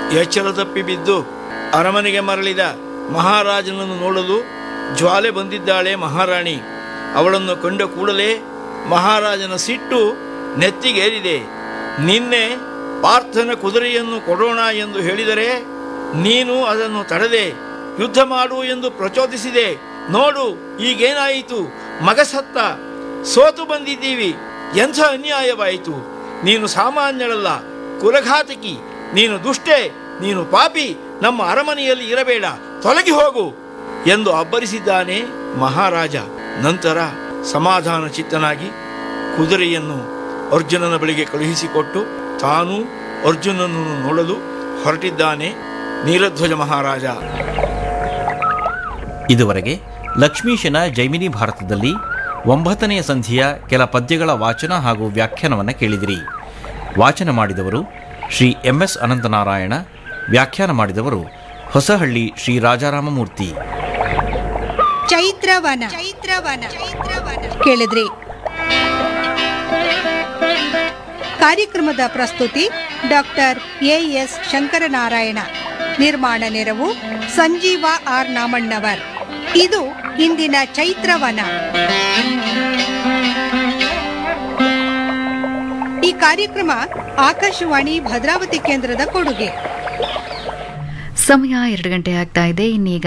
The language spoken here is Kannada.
ಎಚ್ಚರ ತಪ್ಪಿ ಬಿದ್ದು ಅರಮನೆಗೆ ಮರಳಿದ ಮಹಾರಾಜನನ್ನು ನೋಡಲು ಜ್ವಾಲೆ ಬಂದಿದ್ದಾಳೆ ಮಹಾರಾಣಿ ಅವಳನ್ನು ಕಂಡ ಕೂಡಲೇ ಮಹಾರಾಜನ ಸಿಟ್ಟು ನೆತ್ತಿಗೇರಿದೆ ನಿನ್ನೆ ಪಾರ್ಥನ ಕುದುರೆಯನ್ನು ಕೊಡೋಣ ಎಂದು ಹೇಳಿದರೆ ನೀನು ಅದನ್ನು ತಡೆದೆ ಯುದ್ಧ ಮಾಡು ಎಂದು ಪ್ರಚೋದಿಸಿದೆ ನೋಡು ಈಗೇನಾಯಿತು ಮಗ ಸತ್ತ ಸೋತು ಬಂದಿದ್ದೀವಿ ಎಂಥ ಅನ್ಯಾಯವಾಯಿತು ನೀನು ಸಾಮಾನ್ಯಳಲ್ಲ ಕುಲಘಾತಕಿ ನೀನು ದುಷ್ಟೆ ನೀನು ಪಾಪಿ ನಮ್ಮ ಅರಮನೆಯಲ್ಲಿ ಇರಬೇಡ ತೊಲಗಿ ಹೋಗು ಎಂದು ಅಬ್ಬರಿಸಿದ್ದಾನೆ ಮಹಾರಾಜ ನಂತರ ಸಮಾಧಾನ ಚಿತ್ತನಾಗಿ ಕುದುರೆಯನ್ನು ಅರ್ಜುನನ ಬಳಿಗೆ ಕಳುಹಿಸಿಕೊಟ್ಟು ತಾನು ಅರ್ಜುನನನ್ನು ನೋಡಲು ಹೊರಟಿದ್ದಾನೆ ನೀಲಧ್ವಜ ಮಹಾರಾಜ ಇದುವರೆಗೆ ಲಕ್ಷ್ಮೀಶನ ಜೈಮಿನಿ ಭಾರತದಲ್ಲಿ ಒಂಬತ್ತನೆಯ ಸಂಧಿಯ ಕೆಲ ಪದ್ಯಗಳ ವಾಚನ ಹಾಗೂ ವ್ಯಾಖ್ಯಾನವನ್ನು ಕೇಳಿದಿರಿ ವಾಚನ ಮಾಡಿದವರು ಶ್ರೀ ಎಂ ಎಸ್ ಅನಂತನಾರಾಯಣ ವ್ಯಾಖ್ಯಾನ ಮಾಡಿದವರು ಹೊಸಹಳ್ಳಿ ಶ್ರೀ ರಾಜಾರಾಮಮೂರ್ತಿ ಚೈತ್ರವನ ಚೈತ್ರವನ ಕೇಳಿದ್ರಿ ಕಾರ್ಯಕ್ರಮದ ಪ್ರಸ್ತುತಿ ಡಾಕ್ಟರ್ ಎ ಎಸ್ ಶಂಕರನಾರಾಯಣ ನಿರ್ಮಾಣ ನೆರವು ಸಂಜೀವ ಆರ್ ನಾಮಣ್ಣವರ್ ಇದು ಇಂದಿನ ಚೈತ್ರವನ ಈ ಕಾರ್ಯಕ್ರಮ ಆಕಾಶವಾಣಿ ಭದ್ರಾವತಿ ಕೇಂದ್ರದ ಕೊಡುಗೆ ಸಮಯ ಎರಡು ಗಂಟೆ ಆಗ್ತಾ ಇದೆ ಇನ್ನೀಗ